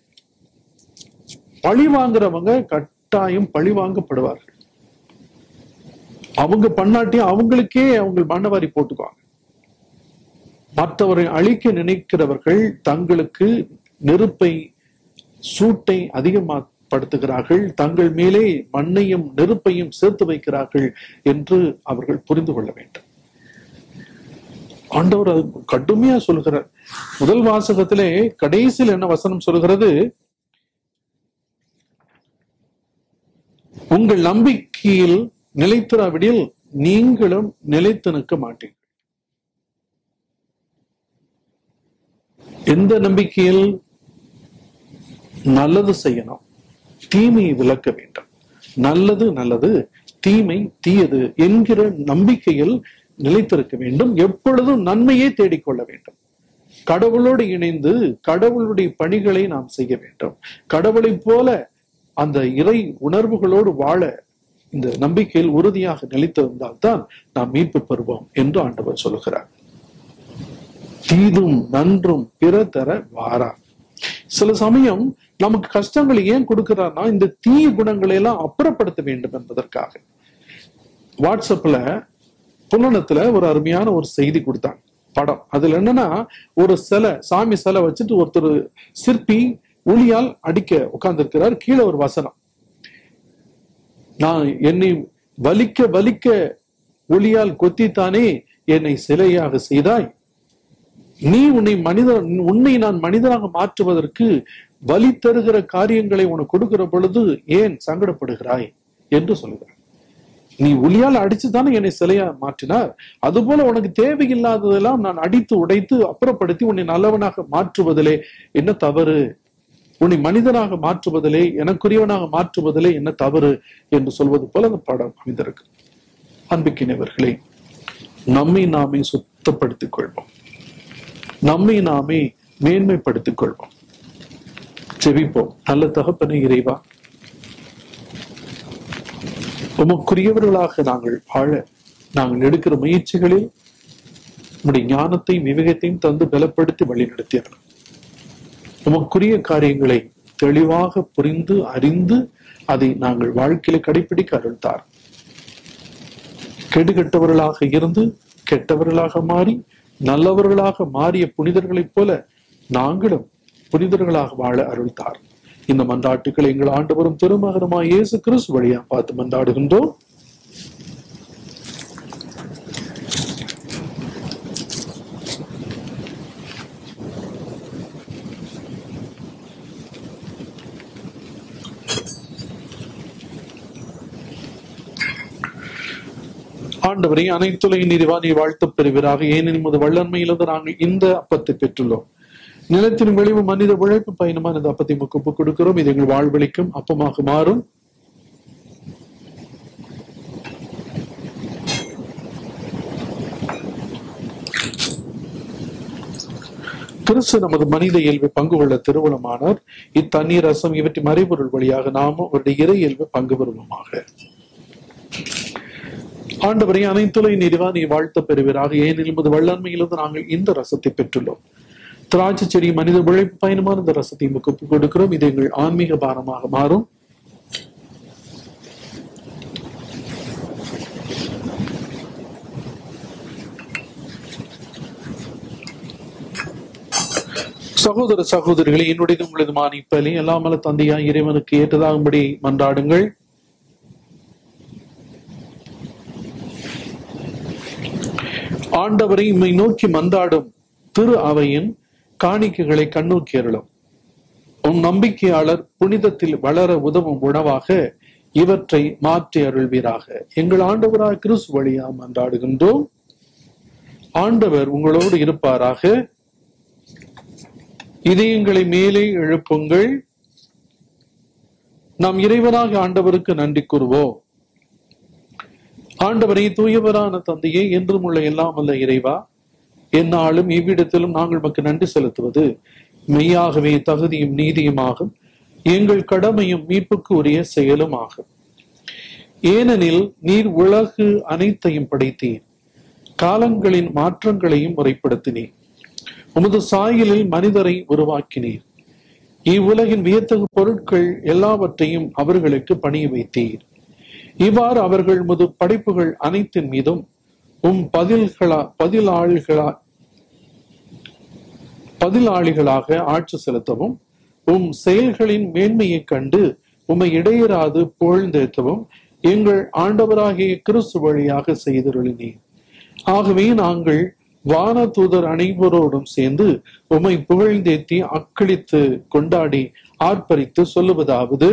பழி வாங்குறவங்க கட்டாயம் பழி வாங்கப்படுவார்கள் அவங்க பண்ணாட்டியும் அவங்களுக்கே அவங்க மண்ணவாரி போட்டுக்குவாங்க மற்றவரை அழிக்க நினைக்கிறவர்கள் தங்களுக்கு நெருப்பை சூட்டை அதிகப்படுத்துகிறார்கள் தங்கள் மேலே மண்ணையும் நெருப்பையும் சேர்த்து வைக்கிறார்கள் என்று அவர்கள் புரிந்து கொள்ள வேண்டும் ஆண்டவர் அது கடுமையா சொல்கிறார் முதல் வாசகத்திலே கடைசியில் என்ன வசனம் சொல்கிறது உங்கள் நம்பிக்கையில் நிலைத்திராவிடில் நீங்களும் நிலைத்து நிற்க மாட்டீர்கள் எந்த நம்பிக்கையில் நல்லது செய்யணும் தீமையை விளக்க வேண்டும் நல்லது நல்லது தீமை தீயது என்கிற நம்பிக்கையில் நிலைத்திருக்க வேண்டும் எப்பொழுதும் நன்மையை தேடிக்கொள்ள வேண்டும் கடவுளோடு இணைந்து கடவுளுடைய பணிகளை நாம் செய்ய வேண்டும் கடவுளைப் போல அந்த இறை உணர்வுகளோடு வாழ இந்த நம்பிக்கையில் உறுதியாக நிலைத்திருந்தால்தான் நாம் மீட்பு பெறுவோம் என்று ஆண்டவர் சொல்லுகிறார் தீதும் நன்றும் பிற தர வாரா சில சமயம் நமக்கு கஷ்டங்களை ஏன் கொடுக்கிறார்னா இந்த தீய குணங்களை எல்லாம் அப்புறப்படுத்த வேண்டும் என்பதற்காக வாட்ஸ்அப்ல புலனத்துல ஒரு அருமையான ஒரு செய்தி கொடுத்தாங்க படம் அதுல என்னன்னா ஒரு சிலை சாமி சிலை வச்சுட்டு ஒருத்தர் சிற்பி ஒளியால் அடிக்க உட்கார்ந்திருக்கிறார் கீழே ஒரு வசனம் நான் என்னை வலிக்க வலிக்க ஒளியால் கொத்தித்தானே என்னை சிலையாக செய்தாய் நீ உன்னை மனித உன்னை நான் மனிதனாக மாற்றுவதற்கு வலி தருகிற காரியங்களை உனக்கு கொடுக்கிற பொழுது ஏன் சங்கடப்படுகிறாய் என்று சொல்கிறார் நீ ஒளியால் அடிச்சுதானே என்னை சிலையா மாற்றினார் அதுபோல உனக்கு தேவையில்லாததெல்லாம் நான் அடித்து உடைத்து அப்புறப்படுத்தி உன்னை நல்லவனாக மாற்றுவதிலே என்ன தவறு உன்னை மனிதனாக மாற்றுவதிலே எனக்குரியவனாக மாற்றுவதிலே என்ன தவறு என்று சொல்வது போல அந்த பாடம் அமைந்திருக்கு அன்பிக்கினவர்களே நம்மை நாமே சுத்தப்படுத்திக் கொள்வோம் நம்மை நாமே மேன்மைப்படுத்திக் கொள்வோம் செவிப்போம் நல்ல தகப்பனை இறைவா உமக்குரியவர்களாக நாங்கள் வாழ நாங்கள் எடுக்கிற முயற்சிகளில் உடைய ஞானத்தையும் விவேகத்தையும் தந்து பலப்படுத்தி வழிநடத்தியவர் உமக்குரிய காரியங்களை தெளிவாக புரிந்து அறிந்து அதை நாங்கள் வாழ்க்கையில கடைபிடிக்க அருள்தார் கெடுகெட்டவர்களாக இருந்து கெட்டவர்களாக மாறி நல்லவர்களாக மாறிய புனிதர்களைப் போல நாங்களும் புனிதர்களாக வாழ அருள்தார் இந்த மன்றாட்டுக்களை எங்கள் ஆண்டவரும் திருமகனமாய் இயேசு கிறிஸ்து வழியா பார்த்து மன்றாடுகின்றோம் ஆண்டவரை அனைத்துலக நீதிவா நீ வாழ்த்துப் பெறுவீராக ஏனெனில் உமது வல்லன்மையிலிருந்து நாங்கள் இந்த அப்பத்தை பெற்றுள்ளோம் நிலத்தின் விளைவு மனித உழைப்பு பயணமான இந்த அப்பத்தை உமக்கு ஒப்புக் கொடுக்கிறோம் இது எங்கள் வாழ்வழிக்கும் அப்பமாக மாறும் கிறிஸ்து நமது மனித இயல்பை பங்கு கொள்ள திருவுளமானார் இத்தண்ணீர் ரசம் இவற்றின் மறைபொருள் வழியாக நாமும் அவருடைய இறை இயல்பை பங்கு பெறுவோமாக ஆண்டவரை அனைத்துலை நிறைவா நீ வாழ்த்த பெறுவீராக ஏனெனில் உமது வல்லன்மையிலிருந்து நாங்கள் இந்த ரசத்தை பெற்றுள்ளோம் திராட்சை செடி மனித உழைப்பு பயணமான இந்த ரசத்தை உமக்கு ஒப்புக் கொடுக்கிறோம் இது எங்கள் ஆன்மீக பாரமாக மாறும் சகோதர சகோதரிகளை என்னுடைய உங்களது மானிப்பலி எல்லாமல தந்தையா இறைவனுக்கு ஏற்றதாகும்படி மன்றாடுங்கள் ஆண்டவரை இம்மை நோக்கி மன்றாடும் திரு அவையின் காணிக்கைகளை கண்ணோக்கி அருளும் உம் நம்பிக்கையாளர் புனிதத்தில் வளர உதவும் உணவாக இவற்றை மாற்றி அருள்வீராக எங்கள் ஆண்டவராக கிறிஸ்து வழியா மன்றாடுகின்றோம் ஆண்டவர் உங்களோடு இருப்பாராக இதயங்களை மேலே எழுப்புங்கள் நாம் இறைவனாக ஆண்டவருக்கு நன்றி கூறுவோம் ஆண்டவரை தூயவரான தந்தையே என்றும் உள்ள எல்லாம் அல்ல இறைவா எந்நாளும் இவ்விடத்திலும் நாங்கள் நமக்கு நன்றி செலுத்துவது மெய்யாகவே தகுதியும் நீதியுமாகும் எங்கள் கடமையும் மீட்புக்கு உரிய செயலும் ஆகும் ஏனெனில் நீர் உலகு அனைத்தையும் படைத்தீர் காலங்களின் மாற்றங்களையும் முறைப்படுத்தினீர் உமது சாயலில் மனிதரை உருவாக்கினீர் இவ்வுலகின் வியத்தகு பொருட்கள் எல்லாவற்றையும் அவர்களுக்கு பணிய வைத்தீர் இவ்வாறு அவர்கள் முது படைப்புகள் அனைத்தின் மீதும் உம் பதில்களா பதிலாளிகளா பதிலாளிகளாக ஆட்சி செலுத்தவும் உம் செயல்களின் மேன்மையைக் கண்டு உம்மை இடையராது புகழ்ந்தேற்றவும் எங்கள் ஆண்டவராகிய கிறிஸ்து வழியாக செய்திருளினீர் ஆகவே நாங்கள் வான தூதர் அனைவரோடும் சேர்ந்து உம்மை புகழ்ந்தேத்தி அக்களித்து கொண்டாடி ஆர்ப்பரித்து சொல்லுவதாவது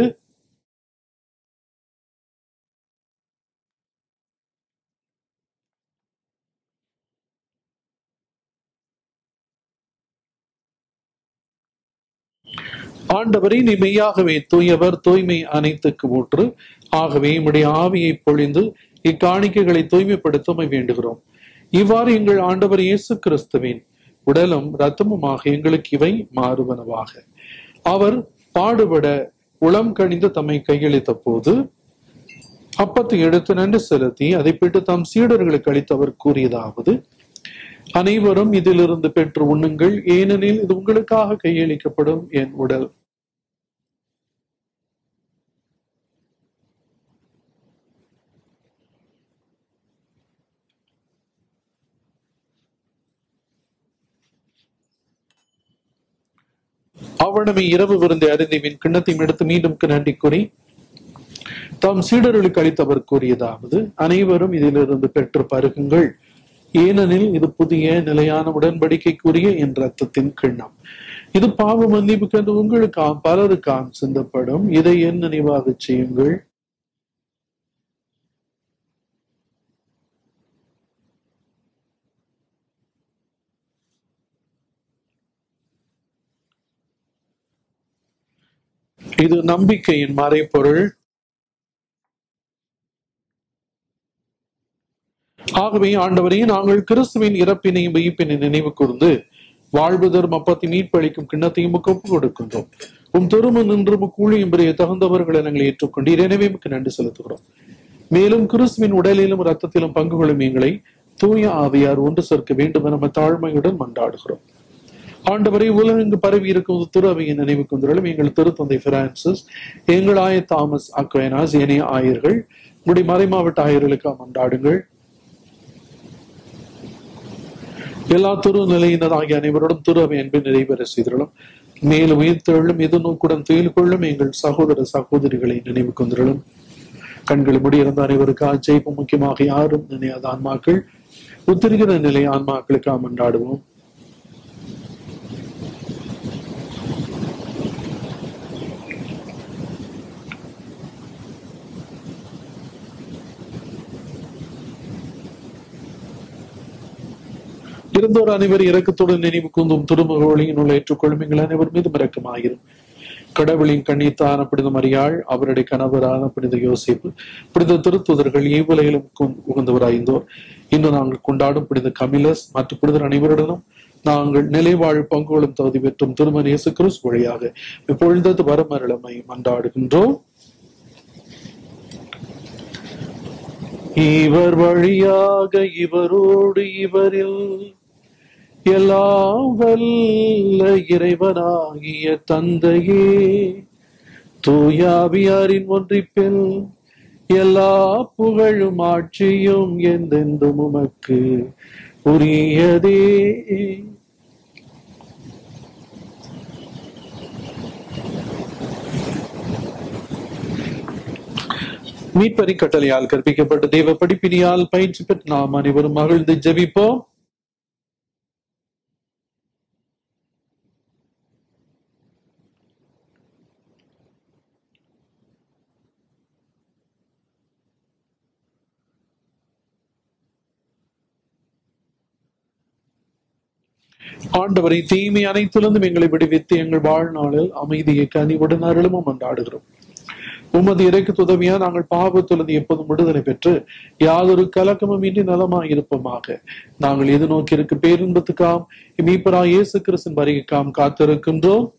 ஆண்டவரை நீ மெய்யாகவே தூயவர் தூய்மை அனைத்துக்கு ஊற்று ஆகவே உம்முடைய ஆவியை பொழிந்து இக்காணிக்கைகளை தூய்மைப்படுத்த வேண்டுகிறோம் இவ்வாறு எங்கள் ஆண்டவர் இயேசு கிறிஸ்துவின் உடலும் இரத்தமுமாக எங்களுக்கு இவை மாறுவனவாக அவர் பாடுபட உளம் கணிந்து தம்மை கையளித்த போது அப்பத்தை எடுத்து நன்றி செலுத்தி அதை பெற்று தம் சீடர்களுக்கு அளித்தவர் கூறியதாவது அனைவரும் இதிலிருந்து பெற்று உண்ணுங்கள் ஏனெனில் இது உங்களுக்காக கையளிக்கப்படும் என் உடல் அவனமை இரவு விருந்தை அருந்திவின் கிண்ணத்தையும் எடுத்து மீண்டும் நன்றி கூறி தாம் சீடர்களுக்கு அளித்தவர் கூறியதாவது அனைவரும் இதிலிருந்து பெற்று பருகுங்கள் ஏனெனில் இது புதிய நிலையான உடன்படிக்கைக்குரிய என் ரத்தத்தின் கிண்ணம் இது பாவ மன்னிப்புக்கு என்று உங்களுக்காம் பலருக்காம் சிந்தப்படும் இதை என் நினைவாக செய்யுங்கள் இது நம்பிக்கையின் மறைப்பொருள் ஆகவே ஆண்டவரே நாங்கள் கிறிஸ்துவின் இறப்பினையும் உயிர்ப்பினை நினைவு கூர்ந்து வாழ்வு தரும் அப்பத்தை மீட்பளிக்கும் கிண்ணத்தையும் உமக்கு ஒப்புக் கொடுக்கின்றோம் உம் திரும்ப நின்று கூலியும் பெரிய தகுந்தவர்களை நாங்கள் ஏற்றுக்கொண்டீர் எனவே உமக்கு நன்றி செலுத்துகிறோம் மேலும் கிறிஸ்துவின் உடலிலும் ரத்தத்திலும் பங்கு கொள்ளும் எங்களை தூய ஆவியார் ஒன்று சேர்க்க வேண்டும் என நம்ம தாழ்மையுடன் மன்றாடுகிறோம் ஆண்டவரை உலகெங்கு பரவி இருக்கும் திரு அவையின் நினைவு கொண்டுகளும் எங்கள் திருத்தந்தை பிரான்சிஸ் எங்கள் ஆய தாமஸ் அக்வேனாஸ் ஏனைய ஆயர்கள் உங்களுடைய மறைமாவட்ட ஆயர்களுக்காக மன்றாடுங்கள் எல்லா திரு நிலையினராகிய அனைவரோடும் திரு அவை அன்பை நிறைவேற செய்திருளும் மேலும் உயிர்த்தெழும் எது நோக்குடன் துயில் கொள்ளும் எங்கள் சகோதர சகோதரிகளை நினைவு கொண்டிருளும் கண்கள் முடியிருந்த அனைவருக்கு ஆச்சரிப்பு முக்கியமாக யாரும் நினையாத ஆன்மாக்கள் உத்திரிகிற நிலை ஆன்மாக்களுக்காக மன்றாடுவோம் இருந்தோர் அனைவர் இறக்கத்துடன் நினைவு கூந்தும் திருமகளின் உள்ள ஏற்றுக்கொள்ளும் எங்கள் அனைவர் மீதும் இரக்கமாயிரும் கடவுளின் கண்ணித்தான புனித மரியாள் அவருடைய கணவரான புனித யோசிப்பு புனித திருத்துதர்கள் இவ்வுலகிலும் உகந்தவராய்ந்தோர் இன்று நாங்கள் கொண்டாடும் புனித கமிலஸ் மற்ற புனிதர் அனைவருடனும் நாங்கள் நிலைவாழ் பங்குகளும் தகுதி பெற்றும் திருமண இயேசு கிறிஸ்து வழியாக இப்பொழுது வரமருளமை மன்றாடுகின்றோம் இவர் வழியாக இவரோடு இவரில் எல்லாம் வல்ல இறைவனாகிய தந்தையே தூயாவியாரின் ஒன்றிப்பில் எல்லா புகழும் ஆட்சியும் எந்தெந்தும் உமக்கு உரியதே மீட்பறி கட்டளையால் கற்பிக்கப்பட்ட தெய்வ படிப்பினியால் பயிற்சி பெற்று நாம் அனைவரும் மகிழ்ந்து ஜெபிப்போம் ஆண்டவரை தீமை அனைத்திலிருந்தும் எங்களை விடுவித்து எங்கள் வாழ்நாளில் அமைதியை கனிவுடன் அருளும் கொண்டாடுகிறோம் உமது இறைக்கு உதவியா நாங்கள் பாவத்திலிருந்து எப்போதும் விடுதலை பெற்று யாதொரு கலக்கமும் இன்றி நலமாய் இருப்போமாக நாங்கள் எது நோக்கி இருக்கு பேரின்பத்துக்காம் மீப்பரா இயேசு கிறிஸ்தின் வருகைக்காம் காத்திருக்கின்றோம்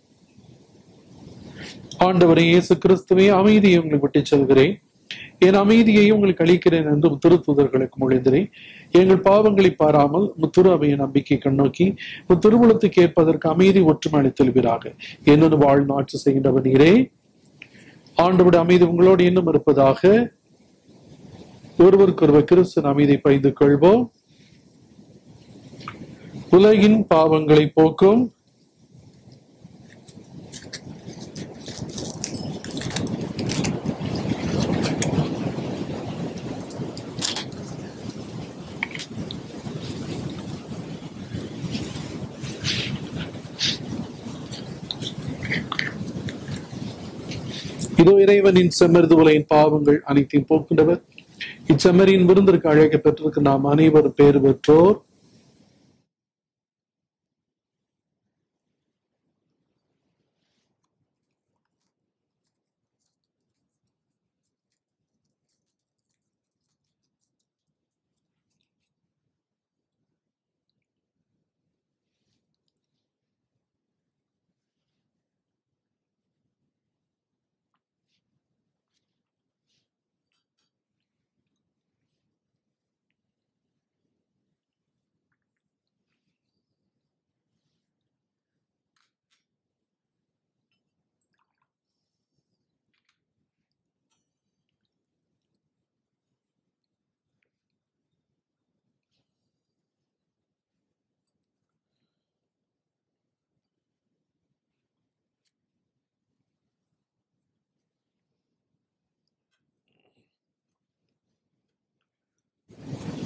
ஆண்டவரை இயேசு கிறிஸ்துவே அமைதியை உங்களுக்கு விட்டு செல்கிறேன் என் அமைதியை உங்களுக்கு அளிக்கிறேன் என்று திருத்துதர்களுக்கு மொழிந்தேன் எங்கள் பாவங்களை பாராமல் முத்திரு அவைய நம்பிக்கை கண்ணோக்கி திருவுளத்துக்கு ஏற்பதற்கு அமைதி ஒற்றுமை அளித்தல்வீராக என்னென்னு வாழ் ஆட்சி செய்கின்றவர் நீரே ஆண்டவுடைய அமைதி உங்களோடு இன்னும் இருப்பதாக ஒருவருக்கொருவர் கிறிஸ்தன் அமைதி பைந்து கொள்வோம் உலகின் பாவங்களை போக்கும் இதோ இறைவனின் செம்மருது உலகின் பாவங்கள் அனைத்தையும் போக்கின்றவர் இச்செம்மறியின் விருந்திற்கு அழைக்க பெற்றிருக்க நாம் அனைவரும் பேறு பெற்றோர்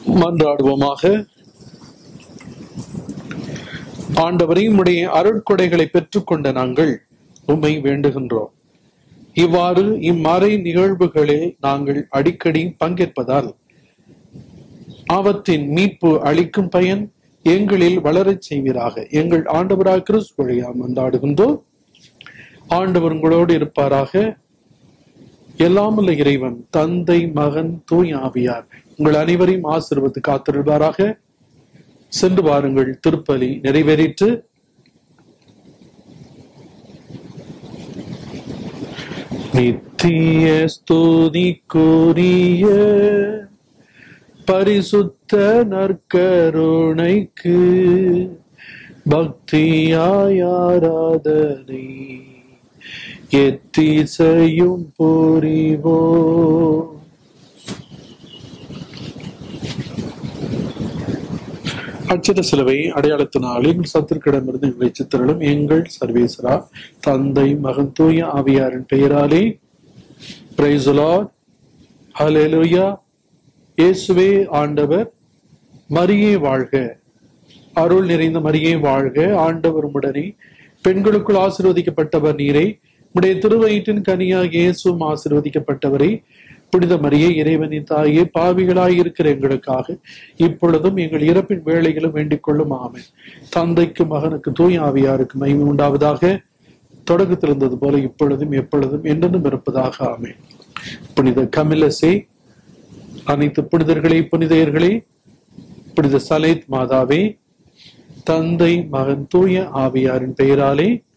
மன்றாடுவோமாக ஆண்டவரை உம்முடைய அருட்கொடைகளை பெற்றுக்கொண்ட நாங்கள் உம்மை வேண்டுகின்றோம் இவ்வாறு இம்மறை நிகழ்வுகளில் நாங்கள் அடிக்கடி பங்கேற்பதால் அவற்றின் மீட்பு அளிக்கும் பயன் எங்களில் வளரச் செய்வீராக எங்கள் ஆண்டவராக கிறிஸ்து வழியா மன்றாடுகின்றோம் ஆண்டவர் உங்களோடு இருப்பாராக எல்லாமல்ல இறைவன் தந்தை மகன் தூய் ஆவியார் உங்கள் அனைவரையும் ஆசிர்வத்து காத்திருப்பாராக சென்று வாருங்கள் திருப்பலி நிறைவேறிற்று நித்திய ஸ்துதிக்குரிய பரிசுத்த நற்கருணைக்கு பக்தியாய் ஆராதனை எத்திசையும் புரிவோ அச்சிட சிலுவை அடையாளத்தினாலும் சத்திற்கிடமிருந்து எங்களை சித்திரலும் எங்கள் சர்வேசரா தந்தை மகன் தூய ஆவியாரின் பெயராலே பிரைசுலார் ஹalleluya இயேசுவே ஆண்டவர் மரியே வாழ்க அருள் நிறைந்த மரியே வாழ்க ஆண்டவர் உடனே பெண்களுக்குள் ஆசீர்வதிக்கப்பட்டவர் நீரே உடைய திருவயிற்றின் கனியாக இயேசுவும் ஆசீர்வதிக்கப்பட்டவரை புனித மரியே இறைவனின் தாயே பாவிகளாய் இருக்கிற எங்களுக்காக இப்பொழுதும் எங்கள் இறப்பின் வேலைகளும் வேண்டிக் கொள்ளும் ஆமென் தந்தைக்கு மகனுக்கு தூய் ஆவியாருக்கு மகிமை உண்டாவதாக தொடக்கத்தில் இருந்தது போல இப்பொழுதும் எப்பொழுதும் என்றென்றும் இருப்பதாக ஆமென் புனித கமிலசே அனைத்து புனிதர்களே புனிதையர்களே புனித சலேத் மாதாவே தந்தை மகன் தூய ஆவியாரின் பெயராலே